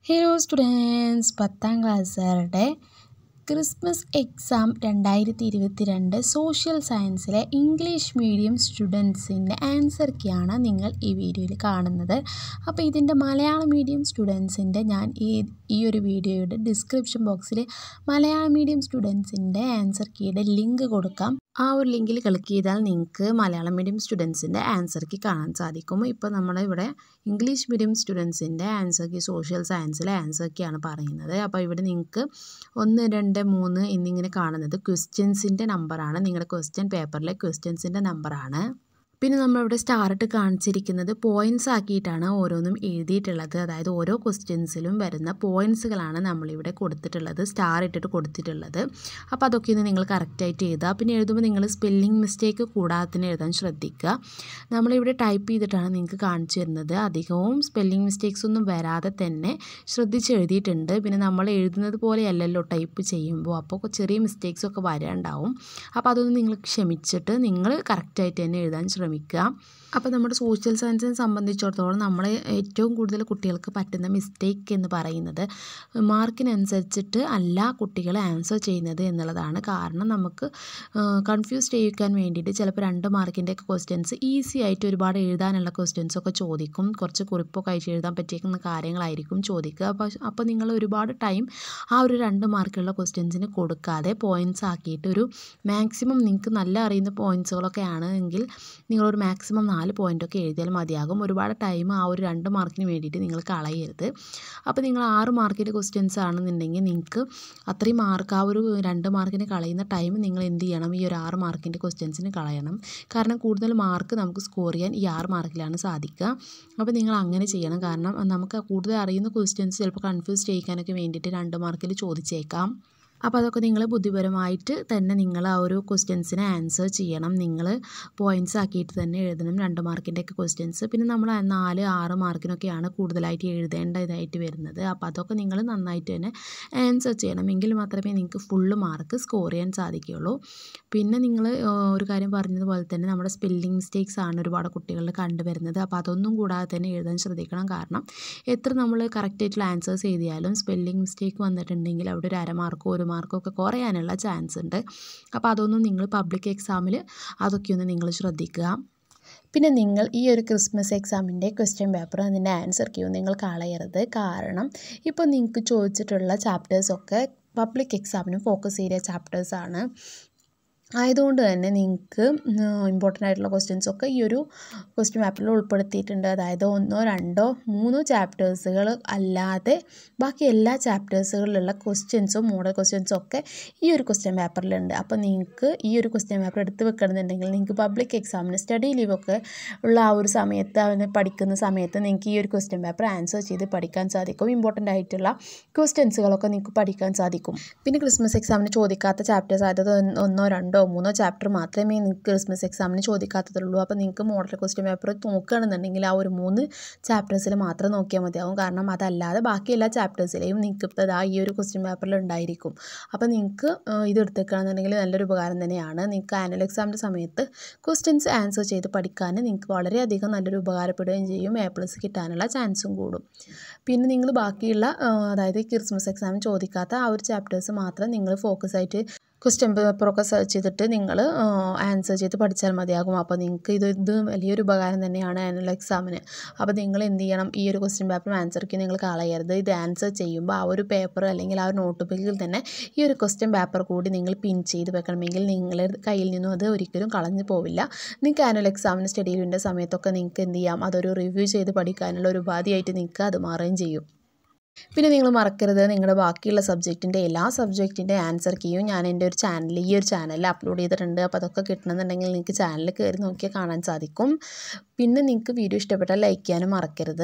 hello students പത്താം ക്ലാസ്സുകാരുടെ Christmas exam രണ്ടായിരത്തി ഇരുപത്തി രണ്ട് സോഷ്യൽ സയൻസിലെ ഇംഗ്ലീഷ് മീഡിയം സ്റ്റുഡൻസിൻ്റെ ആൻസർ കീയാണ് നിങ്ങൾ ഈ വീഡിയോയിൽ കാണുന്നത് അപ്പോൾ ഇതിൻ്റെ മലയാളം മീഡിയം സ്റ്റുഡൻസിൻ്റെ ഞാൻ ഈ ഈ ഒരു വീഡിയോയുടെ ഡിസ്ക്രിപ്ഷൻ ബോക്സിൽ മലയാളം മീഡിയം സ്റ്റുഡൻസിൻ്റെ ആൻസർ കീയുടെ ലിങ്ക് കൊടുക്കാം ആ ഒരു ലിങ്കിൽ ക്ലിക്ക് ചെയ്താൽ നിങ്ങൾക്ക് മലയാളം മീഡിയം സ്റ്റുഡൻസിൻ്റെ ആൻസർ കീ കാണാൻ സാധിക്കും ഇപ്പോൾ നമ്മളിവിടെ ഇംഗ്ലീഷ് മീഡിയം സ്റ്റുഡൻസിൻ്റെ ആൻസർ കീ സോഷ്യൽ സയൻസിലെ ആൻസർ കീയാണ് പറയുന്നത് അപ്പോൾ ഇവിടെ നിങ്ങൾക്ക് ഒന്ന് രണ്ട് മൂന്ന് എന്നിങ്ങനെ കാണുന്നത് ക്വസ്റ്റ്യൻസിൻ്റെ നമ്പറാണ് നിങ്ങളുടെ ക്വസ്റ്റ്യൻ പേപ്പറിലെ ക്വസ്റ്റ്യൻസിൻ്റെ നമ്പറാണ് പിന്നെ നമ്മളിവിടെ സ്റ്റാർ ഇട്ട് കാണിച്ചിരിക്കുന്നത് പോയിൻറ്റ്സ് ആക്കിയിട്ടാണ് ഓരോന്നും എഴുതിയിട്ടുള്ളത് അതായത് ഓരോ ക്വസ്റ്റ്യൻസിലും വരുന്ന പോയിൻറ്റ്സുകളാണ് നമ്മളിവിടെ കൊടുത്തിട്ടുള്ളത് സ്റ്റാർ ഇട്ടിട്ട് കൊടുത്തിട്ടുള്ളത് അപ്പോൾ അതൊക്കെ ഒന്ന് നിങ്ങൾ കറക്റ്റായിട്ട് എഴുതുക പിന്നെ എഴുതുമ്പോൾ നിങ്ങൾ സ്പെല്ലിംഗ് മിസ്റ്റേക്ക് കൂടാതെ തന്നെ എഴുതാൻ ശ്രദ്ധിക്കുക നമ്മളിവിടെ ടൈപ്പ് ചെയ്തിട്ടാണ് നിങ്ങൾക്ക് കാണിച്ചു തരുന്നത് അധികവും സ്പെല്ലിംഗ് മിസ്റ്റേക്സ് ഒന്നും വരാതെ തന്നെ ശ്രദ്ധിച്ച് എഴുതിയിട്ടുണ്ട് പിന്നെ നമ്മൾ എഴുതുന്നത് പോലെയല്ലല്ലോ ടൈപ്പ് ചെയ്യുമ്പോൾ അപ്പോൾ ചെറിയ മിസ്റ്റേക്സ് ഒക്കെ വരാനുണ്ടാവും അപ്പോൾ അതൊന്ന് നിങ്ങൾ ക്ഷമിച്ചിട്ട് നിങ്ങൾ കറക്റ്റായിട്ട് തന്നെ എഴുതാൻ ശ്രമിക്കുക അപ്പോൾ നമ്മുടെ സോഷ്യൽ സയൻസിനെ സംബന്ധിച്ചിടത്തോളം നമ്മൾ ഏറ്റവും കൂടുതൽ കുട്ടികൾക്ക് പറ്റുന്ന മിസ്റ്റേക്ക് എന്ന് പറയുന്നത് മാർക്കിനനുസരിച്ചിട്ട് അല്ല കുട്ടികൾ ആൻസർ ചെയ്യുന്നത് എന്നുള്ളതാണ് കാരണം നമുക്ക് കൺഫ്യൂസ് ചെയ്യിക്കാൻ വേണ്ടിയിട്ട് ചിലപ്പോൾ രണ്ട് മാർക്കിൻ്റെ ഒക്കെ ക്വസ്റ്റ്യൻസ് ഈസി ആയിട്ട് ഒരുപാട് എഴുതാനുള്ള ക്വസ്റ്റ്യൻസ് ഒക്കെ ചോദിക്കും കുറച്ച് കുറിപ്പൊക്കെ അയച്ച് എഴുതാൻ പറ്റിയേക്കുന്ന കാര്യങ്ങളായിരിക്കും ചോദിക്കുക അപ്പോൾ അപ്പോൾ നിങ്ങൾ ഒരുപാട് ടൈം ആ ഒരു രണ്ട് മാർക്കുള്ള ക്വസ്റ്റ്യൻസിന് കൊടുക്കാതെ പോയിൻറ്റ്സ് ആക്കിയിട്ട് ഒരു മാക്സിമം നിങ്ങൾക്ക് നല്ല അറിയുന്ന പോയിൻറ്റ്സുകളൊക്കെ ആണെങ്കിൽ നിങ്ങളൊരു മാക്സിമം നാല് പോയിൻ്റൊക്കെ എഴുതിയാൽ മതിയാകും ഒരുപാട് ടൈം ആ ഒരു രണ്ട് മാർക്കിന് വേണ്ടിയിട്ട് നിങ്ങൾ കളയരുത് അപ്പോൾ നിങ്ങൾ ആറ് മാർക്കിൻ്റെ ക്വസ്റ്റ്യൻസ് ആണെന്നുണ്ടെങ്കിൽ നിങ്ങൾക്ക് അത്രയും മാർക്ക് ആ ഒരു രണ്ട് മാർക്കിന് കളയുന്ന ടൈം നിങ്ങൾ എന്ത് ചെയ്യണം ഈ ഒരു ആറ് മാർക്കിൻ്റെ ക്വസ്റ്റ്യൻസിന് കളയണം കാരണം കൂടുതൽ മാർക്ക് നമുക്ക് സ്കോർ ചെയ്യാൻ ഈ ആറ് മാർക്കിലാണ് സാധിക്കുക അപ്പോൾ നിങ്ങൾ അങ്ങനെ ചെയ്യണം കാരണം നമുക്ക് കൂടുതൽ അറിയുന്ന ക്വസ്റ്റ്യൻസ് ചിലപ്പോൾ കൺഫ്യൂസ് ചെയ്യിക്കാനൊക്കെ വേണ്ടിയിട്ട് രണ്ട് മാർക്കിൽ ചോദിച്ചേക്കാം അപ്പോൾ അതൊക്കെ നിങ്ങൾ ബുദ്ധിപരമായിട്ട് തന്നെ നിങ്ങൾ ആ ഒരു ക്വസ്റ്റ്യൻസിന് ആൻസർ ചെയ്യണം നിങ്ങൾ പോയിൻറ്റ്സ് ആക്കിയിട്ട് തന്നെ എഴുതണം രണ്ട് മാർക്കിൻ്റെ ഒക്കെ ക്വസ്റ്റ്യൻസ് പിന്നെ നമ്മൾ നാല് ആറ് മാർക്കിനൊക്കെയാണ് കൂടുതലായിട്ട് എഴുതേണ്ടതായിട്ട് വരുന്നത് അപ്പോൾ അതൊക്കെ നിങ്ങൾ നന്നായിട്ട് തന്നെ ആൻസർ ചെയ്യണം എങ്കിൽ മാത്രമേ നിങ്ങൾക്ക് ഫുള്ള് മാർക്ക് സ്കോർ ചെയ്യാൻ സാധിക്കുകയുള്ളൂ പിന്നെ നിങ്ങൾ ഒരു കാര്യം പറഞ്ഞതുപോലെ തന്നെ നമ്മുടെ സ്പെല്ലിംഗ് മിസ്റ്റേക്സ് ആണ് ഒരുപാട് കുട്ടികളിൽ കണ്ടുവരുന്നത് അപ്പോൾ അതൊന്നും കൂടാതെ തന്നെ എഴുതാൻ ശ്രദ്ധിക്കണം കാരണം എത്ര നമ്മൾ കറക്റ്റായിട്ടുള്ള ആൻസേഴ്സ് എഴുതിയാലും സ്പെല്ലിംഗ് മിസ്റ്റേക്ക് വന്നിട്ടുണ്ടെങ്കിൽ അവിടെ ഒരു അരമാർക്കോ ഒരു മാർക്കൊക്കെ കുറയാനുള്ള ചാൻസ് ഉണ്ട് അപ്പോൾ അതൊന്നും നിങ്ങൾ പബ്ലിക് എക്സാമിൽ അതൊക്കെ ഒന്ന് നിങ്ങൾ ശ്രദ്ധിക്കുക പിന്നെ നിങ്ങൾ ഈ ഒരു ക്രിസ്മസ് എക്സാമിൻ്റെ ക്വസ്റ്റ്യൻ പേപ്പർ അതിൻ്റെ ആൻസർ ക്യൂ നിങ്ങൾ കളയരുത് കാരണം ഇപ്പോൾ നിങ്ങൾക്ക് ചോദിച്ചിട്ടുള്ള ചാപ്റ്റേഴ്സൊക്കെ പബ്ലിക് എക്സാമിന് ഫോക്കസ് ചെയ്ത ചാപ്റ്റേഴ്സാണ് ആയതുകൊണ്ട് തന്നെ നിങ്ങൾക്ക് ഇമ്പോർട്ടൻ്റ് ആയിട്ടുള്ള ക്വസ്റ്റ്യൻസ് ഒക്കെ ഈ ഒരു ക്വസ്റ്റ്യൻ പേപ്പറിൽ ഉൾപ്പെടുത്തിയിട്ടുണ്ട് അതായത് ഒന്നോ രണ്ടോ മൂന്നോ ചാപ്റ്റേഴ്സുകൾ അല്ലാതെ ബാക്കി എല്ലാ ചാപ്റ്റേഴ്സുകളിലുള്ള ക്വസ്റ്റ്യൻസും മോഡൽ ക്വസ്റ്റ്യൻസും ഒക്കെ ഈ ഒരു ക്വസ്റ്റ്യൻ പേപ്പറിലുണ്ട് അപ്പോൾ നിങ്ങൾക്ക് ഈ ഒരു ക്വസ്റ്റ്യൻ പേപ്പർ എടുത്ത് വെക്കണമെന്നുണ്ടെങ്കിൽ നിങ്ങൾക്ക് പബ്ലിക് എക്സാമിന് സ്റ്റഡി ലീവൊക്കെ ഉള്ള ആ ഒരു സമയത്ത് അവന് പഠിക്കുന്ന സമയത്ത് നിങ്ങൾക്ക് ഈ ഒരു ക്വസ്റ്റ്യൻ പേപ്പർ ആൻസർ ചെയ്ത് പഠിക്കാൻ സാധിക്കും ഇമ്പോർട്ടൻ്റ് ആയിട്ടുള്ള ക്വസ്റ്റ്യൻസുകളൊക്കെ നിങ്ങൾക്ക് പഠിക്കാൻ സാധിക്കും പിന്നെ ക്രിസ്മസ് എക്സാമിന് ചോദിക്കാത്ത ചാപ്റ്റേഴ്സ് അതായത് ഒന്നോ രണ്ടോ രണ്ടോ മൂന്നോ ചാപ്റ്റർ മാത്രമേ നിങ്ങൾക്ക് ക്രിസ്മസ് എക്സാമിന് ചോദിക്കാത്തതുള്ളൂ അപ്പോൾ നിങ്ങൾക്ക് മോഡൽ ക്വസ്റ്റ്യൻ പേപ്പർ നോക്കുകയാണെന്നുണ്ടെങ്കിൽ ആ ഒരു മൂന്ന് ചാപ്റ്റേഴ്സിൽ മാത്രം നോക്കിയാൽ മതിയാവും കാരണം അതല്ലാതെ ബാക്കി എല്ലാ ചാപ്റ്റേഴ്സിലെയും നിങ്ങൾക്ക് ഇപ്പോൾ ആ ഈ ഒരു ക്വസ്റ്റ്യൻ പേപ്പറിൽ ഉണ്ടായിരിക്കും അപ്പോൾ നിങ്ങൾക്ക് ഇത് എടുത്തേക്കുകയാണെന്നുണ്ടെങ്കിൽ നല്ലൊരു ഉപകാരം തന്നെയാണ് നിങ്ങൾക്ക് ആനുവൽ എക്സാമിൻ്റെ സമയത്ത് ക്വസ്റ്റ്യൻസ് ആൻസർ ചെയ്ത് പഠിക്കാൻ നിങ്ങൾക്ക് വളരെയധികം നല്ലൊരു ഉപകാരപ്പെടുകയും ചെയ്യും എ പ്ലസ് കിട്ടാനുള്ള ചാൻസും കൂടും പിന്നെ നിങ്ങൾ ബാക്കിയുള്ള അതായത് ക്രിസ്മസ് എക്സാമിന് ചോദിക്കാത്ത ആ ഒരു ചാപ്റ്റേഴ്സ് മാത്രം നിങ്ങൾ ഫോക്കസ് ആയിട്ട് ക്വസ്റ്റ്യൻ പേപ്പറൊക്കെ സെർച്ച് ചെയ്തിട്ട് നിങ്ങൾ ആൻസർ ചെയ്ത് പഠിച്ചാൽ മതിയാകും അപ്പോൾ നിങ്ങൾക്ക് ഇത് ഇത് വലിയൊരു ഉപകാരം തന്നെയാണ് ആനുവൽ എക്സാമിന് അപ്പോൾ നിങ്ങൾ എന്ത് ചെയ്യണം ഈ ഒരു ക്വസ്റ്റ്യൻ പേപ്പറും ആൻസർക്ക് നിങ്ങൾ കളയരുത് ഇത് ആൻസർ ചെയ്യുമ്പോൾ ആ ഒരു പേപ്പർ അല്ലെങ്കിൽ ആ ഒരു നോട്ട് ബുക്കിൽ തന്നെ ഈ ഒരു ക്വസ്റ്റ്യൻ പേപ്പർ കൂടി നിങ്ങൾ പിൻ ചെയ്ത് വെക്കണമെങ്കിൽ നിങ്ങളുടെ കയ്യിൽ നിന്നും അത് ഒരിക്കലും കളഞ്ഞു പോവില്ല നിങ്ങൾക്ക് ആനുവൽ എക്സാമിന് സ്റ്റഡി ലീവിൻ്റെ സമയത്തൊക്കെ നിങ്ങൾക്ക് എന്ത് ചെയ്യാം അതൊരു റിവ്യൂ ചെയ്ത് പഠിക്കാനുള്ള ഒരു ഉപാധിയായിട്ട് നിങ്ങൾക്ക് അത് മാറുകയും ചെയ്യും പിന്നെ നിങ്ങൾ മറക്കരുത് നിങ്ങളുടെ ബാക്കിയുള്ള സബ്ജക്റ്റിൻ്റെ എല്ലാ സബ്ജക്റ്റിൻ്റെ ആൻസർ കീയും ഞാൻ എൻ്റെ ഒരു ചാനൽ ഈ ഒരു ചാനലിൽ അപ്ലോഡ് ചെയ്തിട്ടുണ്ട് അപ്പോൾ അതൊക്കെ കിട്ടണമെന്നുണ്ടെങ്കിൽ നിങ്ങൾക്ക് ചാനലിൽ കയറി നോക്കിയാൽ കാണാൻ സാധിക്കും പിന്നെ നിങ്ങൾക്ക് വീഡിയോ ഇഷ്ടപ്പെട്ടാൽ ലൈക്ക് ചെയ്യാനും മറക്കരുത്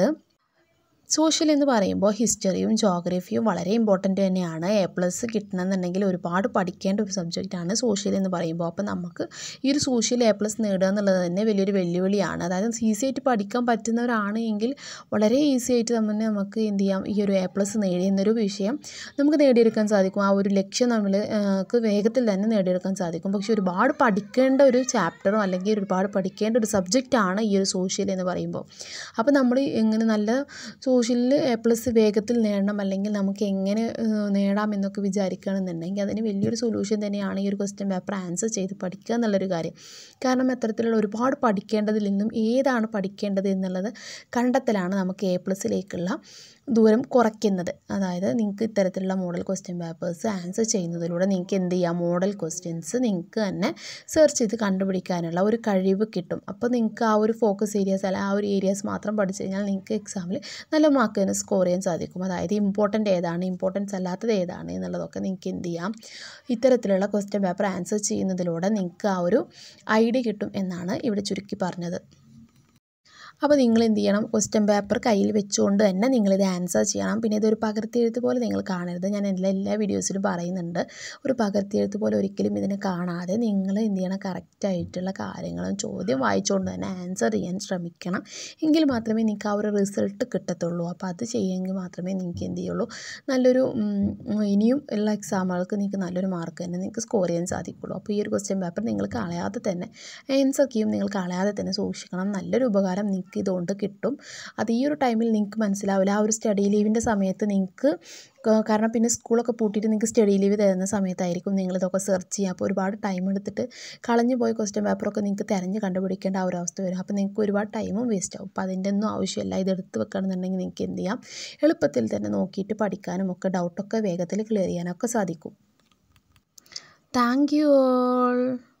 സോഷ്യൽ എന്ന് പറയുമ്പോൾ ഹിസ്റ്ററിയും ജോഗ്രഫിയും വളരെ ഇമ്പോർട്ടൻ്റ് തന്നെയാണ് എ പ്ലസ് കിട്ടണമെന്നുണ്ടെങ്കിൽ ഒരുപാട് പഠിക്കേണ്ട ഒരു സബ്ജക്റ്റാണ് സോഷ്യൽ എന്ന് പറയുമ്പോൾ അപ്പോൾ നമുക്ക് ഈ ഒരു സോഷ്യൽ എ പ്ലസ് നേടുക എന്നുള്ളത് തന്നെ വലിയൊരു വെല്ലുവിളിയാണ് അതായത് ഈസി ആയിട്ട് പഠിക്കാൻ പറ്റുന്നവരാണ് എങ്കിൽ വളരെ ഈസി ആയിട്ട് നമ്മൾ നമുക്ക് എന്ത് ചെയ്യാം ഈ ഒരു എ പ്ലസ് നേടിയെന്നൊരു വിഷയം നമുക്ക് നേടിയെടുക്കാൻ സാധിക്കും ആ ഒരു ലക്ഷ്യം നമ്മൾ വേഗത്തിൽ തന്നെ നേടിയെടുക്കാൻ സാധിക്കും പക്ഷേ ഒരുപാട് പഠിക്കേണ്ട ഒരു ചാപ്റ്ററോ അല്ലെങ്കിൽ ഒരുപാട് പഠിക്കേണ്ട ഒരു സബ്ജക്റ്റാണ് ഈ ഒരു സോഷ്യൽ എന്ന് പറയുമ്പോൾ അപ്പോൾ നമ്മൾ ഇങ്ങനെ നല്ല സോഷ്യലിൽ എ പ്ലസ് വേഗത്തിൽ നേടണം അല്ലെങ്കിൽ നമുക്ക് എങ്ങനെ നേടാം എന്നൊക്കെ വിചാരിക്കുകയാണെന്നുണ്ടെങ്കിൽ അതിന് വലിയൊരു സൊല്യൂഷൻ തന്നെയാണ് ഈ ഒരു ക്വസ്റ്റ്യൻ പേപ്പർ ആൻസർ ചെയ്ത് പഠിക്കുക എന്നുള്ളൊരു കാര്യം കാരണം അത്തരത്തിലുള്ള ഒരുപാട് പഠിക്കേണ്ടതിൽ നിന്നും ഏതാണ് പഠിക്കേണ്ടത് എന്നുള്ളത് കണ്ടെത്തലാണ് നമുക്ക് എ പ്ലസിലേക്കുള്ള ദൂരം കുറയ്ക്കുന്നത് അതായത് നിങ്ങൾക്ക് ഇത്തരത്തിലുള്ള മോഡൽ ക്വസ്റ്റ്യൻ പേപ്പേഴ്സ് ആൻസർ ചെയ്യുന്നതിലൂടെ നിങ്ങൾക്ക് എന്ത് ചെയ്യാം മോഡൽ ക്വസ്റ്റ്യൻസ് നിങ്ങൾക്ക് തന്നെ സെർച്ച് ചെയ്ത് കണ്ടുപിടിക്കാനുള്ള ഒരു കഴിവ് കിട്ടും അപ്പോൾ നിങ്ങൾക്ക് ആ ഒരു ഫോക്കസ് ഏരിയാസ് അല്ല ആ ഒരു ഏരിയാസ് മാത്രം പഠിച്ചു കഴിഞ്ഞാൽ നിങ്ങൾക്ക് എക്സാമിൽ നല്ല മാർക്ക് തന്നെ സ്കോർ ചെയ്യാൻ സാധിക്കും അതായത് ഇമ്പോർട്ടൻ്റ് ഏതാണ് ഇമ്പോർട്ടൻസ് അല്ലാത്തത് ഏതാണ് എന്നുള്ളതൊക്കെ നിങ്ങൾക്ക് എന്ത് ചെയ്യാം ഇത്തരത്തിലുള്ള ക്വസ്റ്റ്യൻ പേപ്പർ ആൻസർ ചെയ്യുന്നതിലൂടെ നിങ്ങൾക്ക് ആ ഒരു ഐഡിയ കിട്ടും എന്നാണ് ഇവിടെ ചുരുക്കി പറഞ്ഞത് അപ്പോൾ നിങ്ങൾ എന്ത് ചെയ്യണം ക്വസ്റ്റ്യൻ പേപ്പർ കയ്യിൽ വെച്ചുകൊണ്ട് തന്നെ നിങ്ങളിത് ആൻസർ ചെയ്യണം പിന്നെ ഇതൊരു പകർത്തിയെഴുത്ത് പോലെ നിങ്ങൾ കാണരുത് ഞാൻ എല്ലാ എല്ലാ വീഡിയോസിലും പറയുന്നുണ്ട് ഒരു പകർത്തിയെഴുത്ത് പോലെ ഒരിക്കലും ഇതിനെ കാണാതെ നിങ്ങൾ എന്ത് ചെയ്യണം കറക്റ്റായിട്ടുള്ള കാര്യങ്ങളും ചോദ്യം വായിച്ചുകൊണ്ട് തന്നെ ആൻസർ ചെയ്യാൻ ശ്രമിക്കണം എങ്കിൽ മാത്രമേ നിങ്ങൾക്ക് ആ ഒരു റിസൾട്ട് കിട്ടത്തുള്ളൂ അപ്പോൾ അത് ചെയ്യുമെങ്കിൽ മാത്രമേ നിങ്ങൾക്ക് എന്ത് ചെയ്യുള്ളൂ നല്ലൊരു ഇനിയും ഉള്ള എക്സാമുകൾക്ക് നിങ്ങൾക്ക് നല്ലൊരു മാർക്ക് തന്നെ നിങ്ങൾക്ക് സ്കോർ ചെയ്യാൻ സാധിക്കുള്ളൂ അപ്പോൾ ഈ ഒരു ക്വസ്റ്റ്യൻ പേപ്പർ നിങ്ങൾ കളയാതെ തന്നെ ആൻസർ കീയും നിങ്ങൾ കളയാതെ തന്നെ സൂക്ഷിക്കണം നല്ലൊരു ഉപകാരം നിങ്ങൾക്ക് ഇതുകൊണ്ട് കിട്ടും അത് ഈ ഒരു ടൈമിൽ നിങ്ങൾക്ക് മനസ്സിലാവില്ല ആ ഒരു സ്റ്റഡി ലീവിൻ്റെ സമയത്ത് നിങ്ങൾക്ക് കാരണം പിന്നെ സ്കൂളൊക്കെ പൂട്ടിയിട്ട് നിങ്ങൾക്ക് സ്റ്റഡി ലീവ് തരുന്ന സമയത്തായിരിക്കും നിങ്ങളിതൊക്കെ സെർച്ച് ചെയ്യുക അപ്പോൾ ഒരുപാട് ടൈം എടുത്തിട്ട് കളഞ്ഞു പോയ ക്വസ്റ്റ്യൻ പേപ്പറൊക്കെ നിങ്ങൾക്ക് തിരഞ്ഞ് കണ്ടുപിടിക്കേണ്ട ആ ഒരു അവസ്ഥ വരും അപ്പോൾ നിങ്ങൾക്ക് ഒരുപാട് ടൈമും വേസ്റ്റ് ആവും അപ്പോൾ അതിൻ്റെ ഒന്നും ആവശ്യമില്ല ഇത് എടുത്ത് വെക്കണമെന്നുണ്ടെങ്കിൽ നിങ്ങൾക്ക് എന്ത് ചെയ്യാം എളുപ്പത്തിൽ തന്നെ നോക്കിയിട്ട് പഠിക്കാനും ഒക്കെ ഡൗട്ടൊക്കെ വേഗത്തിൽ ക്ലിയർ ചെയ്യാനൊക്കെ സാധിക്കും താങ്ക് യു ഓൾ